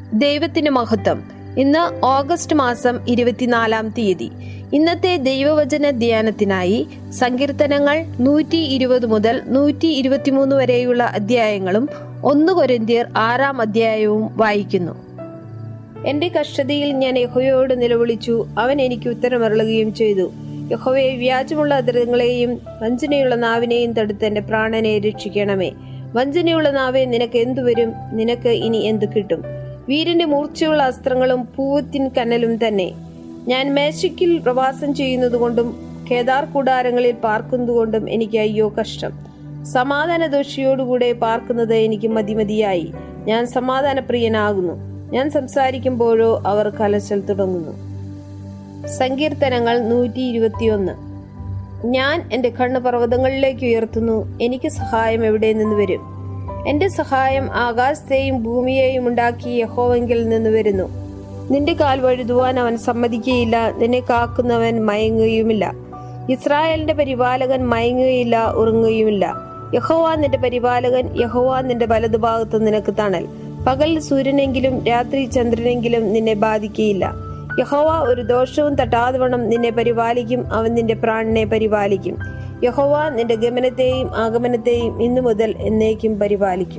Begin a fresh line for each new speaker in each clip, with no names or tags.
ദൈവത്തിന്റെ മഹത്വം ഇന്ന് ഓഗസ്റ്റ് മാസം ഇരുപത്തിനാലാം തീയതി ഇന്നത്തെ ദൈവവചന ധ്യാനത്തിനായി സങ്കീർത്തനങ്ങൾ നൂറ്റി ഇരുപത് മുതൽ നൂറ്റി ഇരുപത്തിമൂന്ന് വരെയുള്ള അധ്യായങ്ങളും ഒന്ന് കൊരിന്തിയർ ആറാം അധ്യായവും വായിക്കുന്നു എന്റെ കഷ്ടതയിൽ ഞാൻ യഹോയോട് നിലവിളിച്ചു അവൻ എനിക്ക് ഉത്തരമരുളുകയും ചെയ്തു യഹോവയെ വ്യാജമുള്ള അതിരങ്ങളെയും വഞ്ചനയുള്ള നാവിനെയും തടുത്ത് എന്റെ പ്രാണനെ രക്ഷിക്കണമേ വഞ്ചനയുള്ള നാവെ നിനക്ക് എന്തു വരും നിനക്ക് ഇനി എന്തു കിട്ടും വീരന്റെ മൂർച്ചയുള്ള അസ്ത്രങ്ങളും പൂവത്തിൻ കനലും തന്നെ ഞാൻ മേശയ്ക്കിൽ പ്രവാസം ചെയ്യുന്നതുകൊണ്ടും കേദാർ കൂടാരങ്ങളിൽ പാർക്കുന്നതുകൊണ്ടും എനിക്ക് അയ്യോ കഷ്ടം സമാധാന ദോഷിയോടുകൂടെ പാർക്കുന്നത് എനിക്ക് മതിമതിയായി ഞാൻ സമാധാനപ്രിയനാകുന്നു ഞാൻ സംസാരിക്കുമ്പോഴോ അവർ കലശൽ തുടങ്ങുന്നു സങ്കീർത്തനങ്ങൾ നൂറ്റി ഇരുപത്തിയൊന്ന് ഞാൻ എന്റെ കണ്ണ് പർവ്വതങ്ങളിലേക്ക് ഉയർത്തുന്നു എനിക്ക് സഹായം എവിടെ നിന്ന് വരും എന്റെ സഹായം ആകാശത്തെയും ഭൂമിയെയും ഉണ്ടാക്കി യഹോവെങ്കിൽ നിന്ന് വരുന്നു നിന്റെ കാൽ വഴുതുവാൻ അവൻ സമ്മതിക്കുകയില്ല നിന്നെ കാക്കുന്നവൻ മയങ്ങുകയുമില്ല ഇസ്രായേലിന്റെ പരിപാലകൻ മയങ്ങുകയില്ല ഉറങ്ങുകയുമില്ല യഹോവ നിന്റെ പരിപാലകൻ യഹോവ നിന്റെ വലതുഭാഗത്ത് നിനക്ക് തണൽ പകൽ സൂര്യനെങ്കിലും രാത്രി ചന്ദ്രനെങ്കിലും നിന്നെ ബാധിക്കുകയില്ല യഹോവ ഒരു ദോഷവും തട്ടാതെ വണ്ണം നിന്നെ പരിപാലിക്കും അവൻ നിന്റെ പ്രാണനെ പരിപാലിക്കും യഹോവ നിന്റെ ഗമനത്തെയും ആഗമനത്തെയും ഇന്നു മുതൽ എന്നേക്കും പരിപാലിക്കും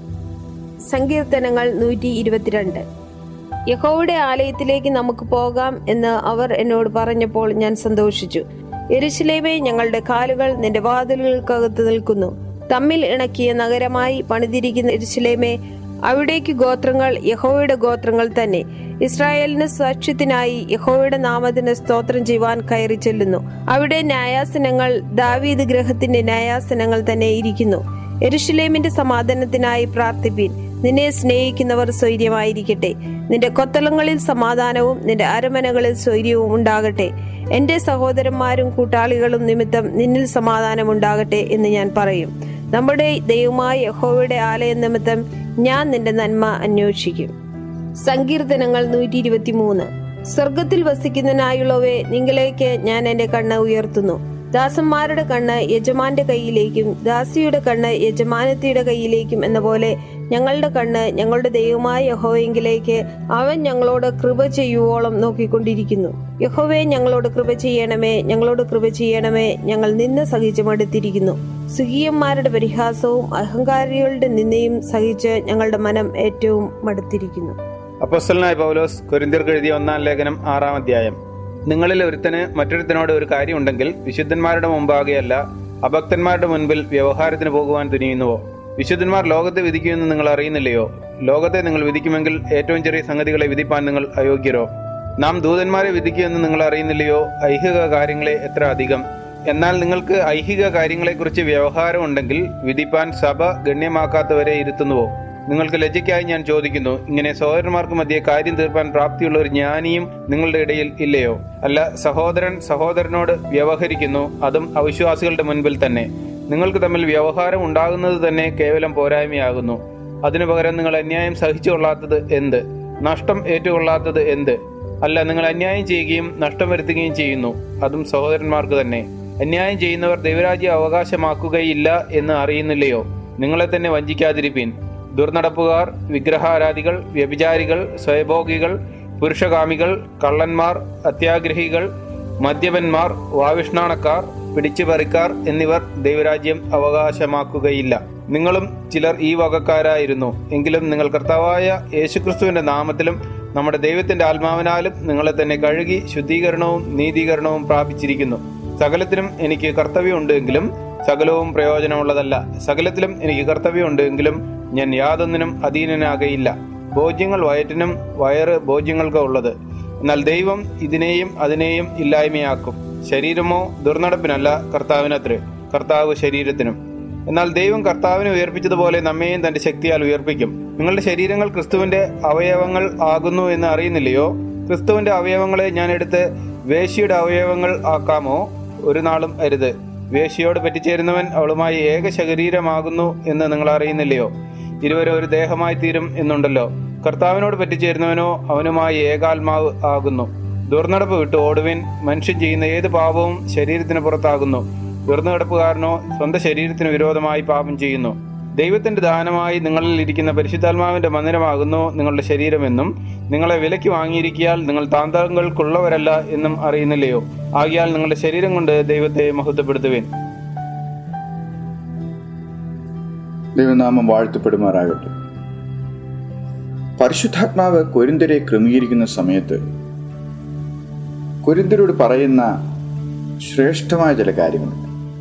സങ്കീർത്തനങ്ങൾ നൂറ്റി ഇരുപത്തിരണ്ട് യഹോവയുടെ ആലയത്തിലേക്ക് നമുക്ക് പോകാം എന്ന് അവർ എന്നോട് പറഞ്ഞപ്പോൾ ഞാൻ സന്തോഷിച്ചു എരുശിലേമേ ഞങ്ങളുടെ കാലുകൾ നിന്റെ വാതിലുകൾക്കകത്ത് നിൽക്കുന്നു തമ്മിൽ ഇണക്കിയ നഗരമായി പണിതിരിക്കുന്ന എരുശിലേമേ അവിടേക്ക് ഗോത്രങ്ങൾ യഹോവയുടെ ഗോത്രങ്ങൾ തന്നെ ഇസ്രായേലിന് സാക്ഷ്യത്തിനായി യഹോവയുടെ നാമത്തിന് സ്തോത്രം ചെയ്യുവാൻ കയറി ചെല്ലുന്നു അവിടെ ന്യായാസനങ്ങൾ ദാവീദ് ഗ്രഹത്തിന്റെ ന്യായാസനങ്ങൾ തന്നെ ഇരിക്കുന്നു എരുഷലേമിന്റെ സമാധാനത്തിനായി പ്രാർത്ഥിപ്പീൻ നിന്നെ സ്നേഹിക്കുന്നവർ സ്വൈര്യമായിരിക്കട്ടെ നിന്റെ കൊത്തളങ്ങളിൽ സമാധാനവും നിന്റെ അരമനകളിൽ സ്വൈര്യവും ഉണ്ടാകട്ടെ എന്റെ സഹോദരന്മാരും കൂട്ടാളികളും നിമിത്തം നിന്നിൽ സമാധാനം ഉണ്ടാകട്ടെ എന്ന് ഞാൻ പറയും നമ്മുടെ ദൈവമായ യഹോവയുടെ ആലയം നിമിത്തം ഞാൻ നിന്റെ നന്മ അന്വേഷിക്കും സങ്കീർത്തനങ്ങൾ നൂറ്റി ഇരുപത്തി മൂന്ന് സ്വർഗത്തിൽ വസിക്കുന്നതിനായുള്ളവേ നിങ്ങളിലേക്ക് ഞാൻ എന്റെ കണ്ണ് ഉയർത്തുന്നു ദാസന്മാരുടെ കണ്ണ് യജമാന്റെ കയ്യിലേക്കും ദാസിയുടെ കണ്ണ് യജമാനത്തിയുടെ കയ്യിലേക്കും എന്ന പോലെ ഞങ്ങളുടെ കണ്ണ് ഞങ്ങളുടെ ദൈവമായ യഹോവെങ്കിലേക്ക് അവൻ ഞങ്ങളോട് കൃപ ചെയ്യുവോളം നോക്കിക്കൊണ്ടിരിക്കുന്നു യഹോവെ ഞങ്ങളോട് കൃപ ചെയ്യണമേ ഞങ്ങളോട് കൃപ ചെയ്യണമേ ഞങ്ങൾ നിന്ന് സഹിച്ച് മടുത്തിരിക്കുന്നു സുഖീയന്മാരുടെ പരിഹാസവും അഹങ്കാരികളുടെ നിന്നയും സഹിച്ച് ഞങ്ങളുടെ മനം ഏറ്റവും മടുത്തിരിക്കുന്നു
അപ്പോസ്റ്റലനായ പൗലോസ് കൊരിന്തിയർക്ക് എഴുതിയ ഒന്നാം ലേഖനം ആറാം അധ്യായം നിങ്ങളിൽ ഒരുത്തന് മറ്റൊരുത്തനോട് ഒരു കാര്യമുണ്ടെങ്കിൽ വിശുദ്ധന്മാരുടെ മുമ്പാകെയല്ല അഭക്തന്മാരുടെ മുൻപിൽ വ്യവഹാരത്തിന് പോകുവാൻ തുനിയുന്നുവോ വിശുദ്ധന്മാർ ലോകത്തെ വിധിക്കുമെന്ന് നിങ്ങൾ അറിയുന്നില്ലയോ ലോകത്തെ നിങ്ങൾ വിധിക്കുമെങ്കിൽ ഏറ്റവും ചെറിയ സംഗതികളെ വിധിപ്പാൻ നിങ്ങൾ അയോഗ്യരോ നാം ദൂതന്മാരെ വിധിക്കുമെന്ന് നിങ്ങൾ അറിയുന്നില്ലയോ ഐഹിക കാര്യങ്ങളെ എത്ര അധികം എന്നാൽ നിങ്ങൾക്ക് ഐഹിക കാര്യങ്ങളെക്കുറിച്ച് വ്യവഹാരമുണ്ടെങ്കിൽ വിധിപ്പാൻ സഭ ഗണ്യമാക്കാത്തവരെ ഇരുത്തുന്നുവോ നിങ്ങൾക്ക് ലജ്ജയ്ക്കായി ഞാൻ ചോദിക്കുന്നു ഇങ്ങനെ സഹോദരന്മാർക്ക് മധ്യേ കാര്യം തീർപ്പാൻ പ്രാപ്തിയുള്ള ഒരു ജ്ഞാനിയും നിങ്ങളുടെ ഇടയിൽ ഇല്ലയോ അല്ല സഹോദരൻ സഹോദരനോട് വ്യവഹരിക്കുന്നു അതും അവിശ്വാസികളുടെ മുൻപിൽ തന്നെ നിങ്ങൾക്ക് തമ്മിൽ വ്യവഹാരം ഉണ്ടാകുന്നത് തന്നെ കേവലം പോരായ്മയാകുന്നു അതിനു പകരം നിങ്ങൾ അന്യായം സഹിച്ചുകൊള്ളാത്തത് എന്ത് നഷ്ടം ഏറ്റുകൊള്ളാത്തത് എന്ത് അല്ല നിങ്ങൾ അന്യായം ചെയ്യുകയും നഷ്ടം വരുത്തുകയും ചെയ്യുന്നു അതും സഹോദരന്മാർക്ക് തന്നെ അന്യായം ചെയ്യുന്നവർ ദൈവരാജ്യം അവകാശമാക്കുകയില്ല എന്ന് അറിയുന്നില്ലയോ നിങ്ങളെ തന്നെ വഞ്ചിക്കാതിരിപ്പീൻ ദുർനടപ്പുകാർ വിഗ്രഹാരാധികൾ വ്യഭിചാരികൾ സ്വയഭോഗികൾ പുരുഷകാമികൾ കള്ളന്മാർ അത്യാഗ്രഹികൾ മദ്യപന്മാർ വാവിഷ്ണാണക്കാർ പിടിച്ചുപറിക്കാർ എന്നിവർ ദൈവരാജ്യം അവകാശമാക്കുകയില്ല നിങ്ങളും ചിലർ ഈ വകക്കാരായിരുന്നു എങ്കിലും നിങ്ങൾ കർത്താവായ യേശുക്രിസ്തുവിന്റെ നാമത്തിലും നമ്മുടെ ദൈവത്തിന്റെ ആത്മാവിനാലും നിങ്ങളെ തന്നെ കഴുകി ശുദ്ധീകരണവും നീതീകരണവും പ്രാപിച്ചിരിക്കുന്നു സകലത്തിലും എനിക്ക് കർത്തവ്യമുണ്ട് എങ്കിലും സകലവും പ്രയോജനമുള്ളതല്ല സകലത്തിലും എനിക്ക് കർത്തവ്യമുണ്ട് എങ്കിലും ഞാൻ യാതൊന്നിനും അധീനനാകയില്ല ഭോജ്യങ്ങൾ വയറ്റിനും വയറ് ഭോജ്യങ്ങൾക്ക് ഉള്ളത് എന്നാൽ ദൈവം ഇതിനെയും അതിനെയും ഇല്ലായ്മയാക്കും ശരീരമോ ദുർനടപ്പിനല്ല കർത്താവിനത്രേ കർത്താവ് ശരീരത്തിനും എന്നാൽ ദൈവം കർത്താവിനെ ഉയർപ്പിച്ചതുപോലെ നമ്മെയും തന്റെ ശക്തിയാൽ ഉയർപ്പിക്കും നിങ്ങളുടെ ശരീരങ്ങൾ ക്രിസ്തുവിന്റെ അവയവങ്ങൾ ആകുന്നു എന്ന് അറിയുന്നില്ലയോ ക്രിസ്തുവിന്റെ അവയവങ്ങളെ ഞാൻ എടുത്ത് വേശ്യയുടെ അവയവങ്ങൾ ആക്കാമോ ഒരു നാളും അരുത് വേശ്യയോട് പറ്റിച്ചേരുന്നവൻ അവളുമായി ഏക ശരീരമാകുന്നു എന്ന് നിങ്ങൾ അറിയുന്നില്ലയോ ഇരുവരും ഒരു ദേഹമായി തീരും എന്നുണ്ടല്ലോ കർത്താവിനോട് പറ്റിച്ചേരുന്നവനോ അവനുമായി ഏകാത്മാവ് ആകുന്നു ദുർനടപ്പ് വിട്ട് ഓടുവിൻ മനുഷ്യൻ ചെയ്യുന്ന ഏത് പാപവും ശരീരത്തിന് പുറത്താകുന്നു ദുർനടപ്പുകാരനോ സ്വന്തം ശരീരത്തിന് വിരോധമായി പാപം ചെയ്യുന്നു ദൈവത്തിന്റെ ദാനമായി നിങ്ങളിൽ ഇരിക്കുന്ന പരിശുദ്ധാത്മാവിന്റെ മന്ദിരമാകുന്നു നിങ്ങളുടെ ശരീരമെന്നും നിങ്ങളെ വിലയ്ക്ക് വാങ്ങിയിരിക്കിയാൽ നിങ്ങൾ താന്തങ്ങൾക്കുള്ളവരല്ല എന്നും അറിയുന്നില്ലയോ ആകിയാൽ നിങ്ങളുടെ ശരീരം കൊണ്ട് ദൈവത്തെ മഹത്വപ്പെടുത്തുവേൻ
ദൈവനാമം വാഴ്ത്തപ്പെടുമാറാകട്ടെ പരിശുദ്ധാത്മാവ് കൊരിന്തരെ ക്രമീകരിക്കുന്ന സമയത്ത് കൊരിന്തരോട് പറയുന്ന ശ്രേഷ്ഠമായ ചില കാര്യങ്ങളുണ്ട്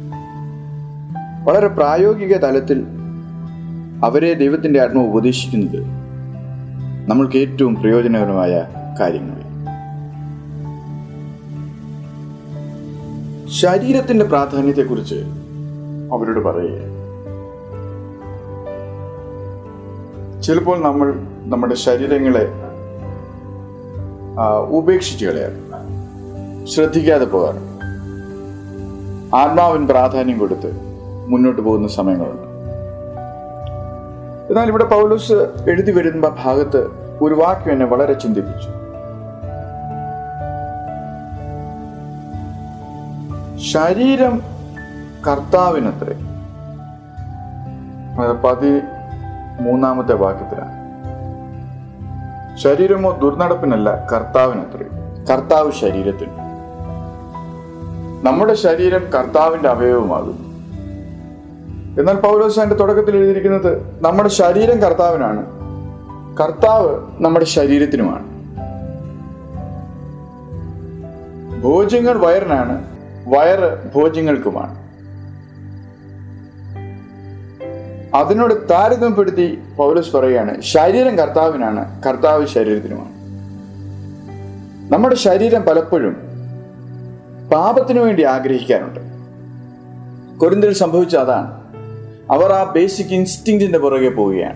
വളരെ പ്രായോഗിക തലത്തിൽ അവരെ ദൈവത്തിന്റെ ആത്മാവ് ഉപദേശിക്കുന്നത് നമ്മൾക്ക് ഏറ്റവും പ്രയോജനകരമായ കാര്യങ്ങൾ ശരീരത്തിന്റെ പ്രാധാന്യത്തെക്കുറിച്ച് അവരോട് പറയുക ചിലപ്പോൾ നമ്മൾ നമ്മുടെ ശരീരങ്ങളെ ആ, ഉപേക്ഷിച്ച് കളയാറ് ശ്രദ്ധിക്കാതെ പോകാറുണ്ട് ആത്മാവിന് പ്രാധാന്യം കൊടുത്ത് മുന്നോട്ട് പോകുന്ന സമയങ്ങളുണ്ട് എന്നാൽ ഇവിടെ പൗലോസ് എഴുതി വരുന്ന ഭാഗത്ത് ഒരു വാക്യം എന്നെ വളരെ ചിന്തിപ്പിച്ചു ശരീരം കർത്താവിനത്രേ അത് പതി മൂന്നാമത്തെ വാക്യത്തിലാണ് ശരീരമോ ദുർനടപ്പിനല്ല കർത്താവിനത്രേ കർത്താവ് ശരീരത്തിന് നമ്മുടെ ശരീരം കർത്താവിന്റെ അവയവമാകുന്നു എന്നാൽ പൗലോസ് അതിന്റെ തുടക്കത്തിൽ എഴുതിയിരിക്കുന്നത് നമ്മുടെ ശരീരം കർത്താവിനാണ് കർത്താവ് നമ്മുടെ ശരീരത്തിനുമാണ് ഭോജ്യങ്ങൾ വയറിനാണ് വയറ് ഭോജ്യങ്ങൾക്കുമാണ് അതിനോട് താരതമ്യപ്പെടുത്തി പൗലോസ് പറയുകയാണ് ശരീരം കർത്താവിനാണ് കർത്താവ് ശരീരത്തിനുമാണ് നമ്മുടെ ശരീരം പലപ്പോഴും പാപത്തിനു വേണ്ടി ആഗ്രഹിക്കാറുണ്ട് കൊരിന്തിൽ സംഭവിച്ച അതാണ് അവർ ആ ബേസിക് ഇൻസ്റ്റിങ്റ്റിന്റെ പുറകെ പോവുകയാണ്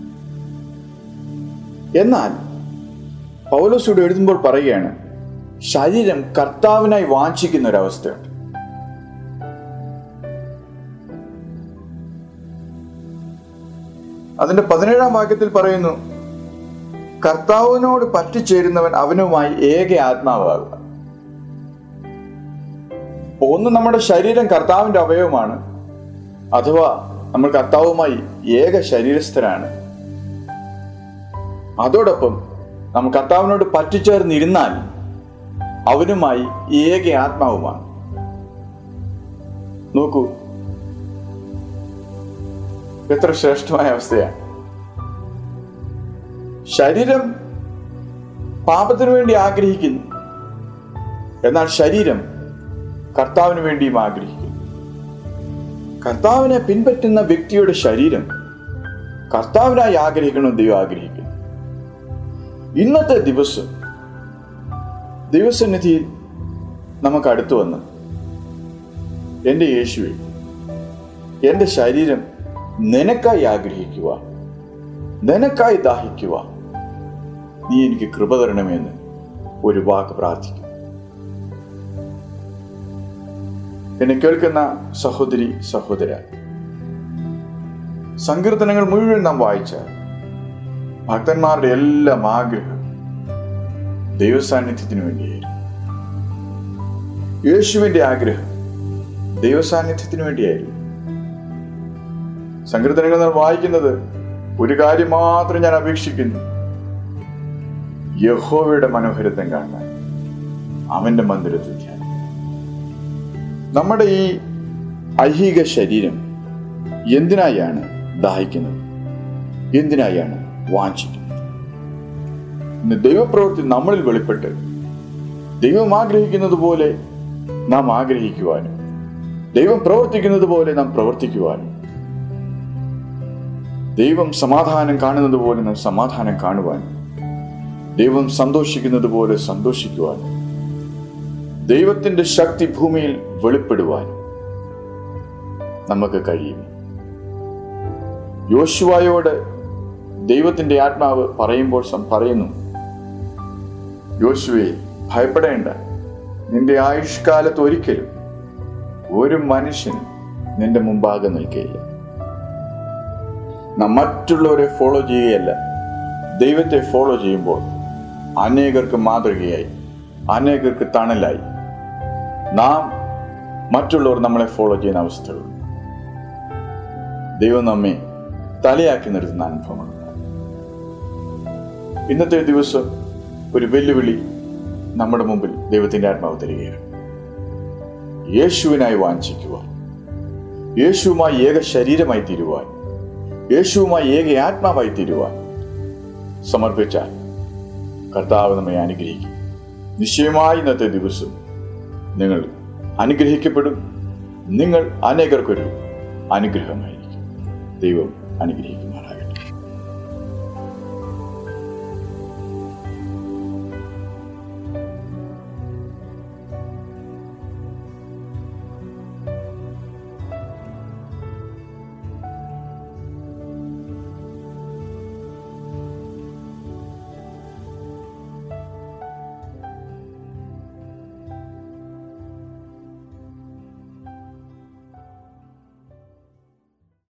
എന്നാൽ പൗലോസോട് എഴുതുമ്പോൾ പറയുകയാണ് ശരീരം കർത്താവിനായി വാഞ്ചിക്കുന്ന ഒരവസ്ഥയുണ്ട് അതിന്റെ പതിനേഴാം വാക്യത്തിൽ പറയുന്നു കർത്താവിനോട് പറ്റിച്ചേരുന്നവൻ അവനുമായി ഏക ആത്മാവാകുക ഒന്ന് നമ്മുടെ ശരീരം കർത്താവിന്റെ അവയവമാണ് അഥവാ നമ്മൾ കർത്താവുമായി ഏക ശരീരസ്ഥരാണ് അതോടൊപ്പം നമ്മൾ കർത്താവിനോട് പറ്റിച്ചേർന്നിരുന്നാൽ അവനുമായി ഏക ആത്മാവുമാണ് നോക്കൂ എത്ര ശ്രേഷ്ഠമായ അവസ്ഥയാണ് ശരീരം പാപത്തിനു വേണ്ടി ആഗ്രഹിക്കുന്നു എന്നാൽ ശരീരം കർത്താവിന് വേണ്ടിയും ആഗ്രഹിക്കുന്നു കർത്താവിനെ പിൻപറ്റുന്ന വ്യക്തിയുടെ ശരീരം കർത്താവിനായി ആഗ്രഹിക്കണം ദൈവം ആഗ്രഹിക്കുന്നു ഇന്നത്തെ ദിവസം ദൈവസന്നിധിയിൽ നമുക്ക് അടുത്തു വന്ന് എൻ്റെ യേശുവെ എൻ്റെ ശരീരം നിനക്കായി ആഗ്രഹിക്കുക നിനക്കായി ദാഹിക്കുക നീ എനിക്ക് കൃപ തരണമെന്ന് ഒരു വാക്ക് പ്രാർത്ഥിക്കും എന്നെ കേൾക്കുന്ന സഹോദരി സഹോദര സങ്കീർത്തനങ്ങൾ മുഴുവൻ നാം വായിച്ചാൽ ഭക്തന്മാരുടെ എല്ലാം ആഗ്രഹം ദൈവസാന്നിധ്യത്തിന് വേണ്ടിയായിരുന്നു യേശുവിന്റെ ആഗ്രഹം ദൈവസാന്നിധ്യത്തിന് വേണ്ടിയായിരുന്നു സങ്കീർത്തനങ്ങൾ നാം വായിക്കുന്നത് ഒരു കാര്യം മാത്രം ഞാൻ അപേക്ഷിക്കുന്നു യഹോവയുടെ മനോഹരത്വം കാണാൻ അവന്റെ മന്ദിരത്തിൽ ധ്യാനം നമ്മുടെ ഈ ഐഹിക ശരീരം എന്തിനായാണ് ദാഹിക്കുന്നത് എന്തിനായാണ് വാഞ്ചിക്കുന്നത് ഇന്ന് ദൈവപ്രവൃത്തി നമ്മളിൽ വെളിപ്പെട്ട് ദൈവം ആഗ്രഹിക്കുന്നത് പോലെ നാം ആഗ്രഹിക്കുവാനും ദൈവം പ്രവർത്തിക്കുന്നത് പോലെ നാം പ്രവർത്തിക്കുവാനും ദൈവം സമാധാനം കാണുന്നത് പോലെ നാം സമാധാനം കാണുവാനും ദൈവം സന്തോഷിക്കുന്നത് പോലെ സന്തോഷിക്കുവാനും ദൈവത്തിന്റെ ശക്തി ഭൂമിയിൽ വെളിപ്പെടുവാനും നമുക്ക് കഴിയും യോശുവായോട് ദൈവത്തിന്റെ ആത്മാവ് പറയുമ്പോൾ സം- പറയുന്നു യോശുവെ ഭയപ്പെടേണ്ട നിന്റെ ആയുഷ്കാലത്ത് ഒരിക്കലും ഒരു മനുഷ്യനും നിന്റെ മുമ്പാകെ നിൽക്കുകയില്ല നാം മറ്റുള്ളവരെ ഫോളോ ചെയ്യുകയല്ല ദൈവത്തെ ഫോളോ ചെയ്യുമ്പോൾ അനേകർക്ക് മാതൃകയായി അനേകർക്ക് തണലായി നാം മറ്റുള്ളവർ നമ്മളെ ഫോളോ ചെയ്യുന്ന അവസ്ഥകൾ ദൈവം നമ്മെ തലയാക്കി നിർത്തുന്ന അനുഭവമാണ് ഇന്നത്തെ ദിവസം ഒരു വെല്ലുവിളി നമ്മുടെ മുമ്പിൽ ദൈവത്തിന്റെ ആത്മാവ് തരികയാണ് യേശുവിനായി വാഞ്ചിക്കുവാൻ യേശുവുമായി ഏക ശരീരമായി തീരുവാൻ യേശുവുമായി ഏക ആത്മാവായി തീരുവാൻ സമർപ്പിച്ചാൽ കർത്താവ് നമ്മെ അനുഗ്രഹിക്കും നിശ്ചയമായി ഇന്നത്തെ ദിവസം നിങ്ങൾ അനുഗ്രഹിക്കപ്പെടും നിങ്ങൾ അനേകർക്കൊരു അനുഗ്രഹമായിരിക്കും ദൈവം അനുഗ്രഹിക്കുമാറായി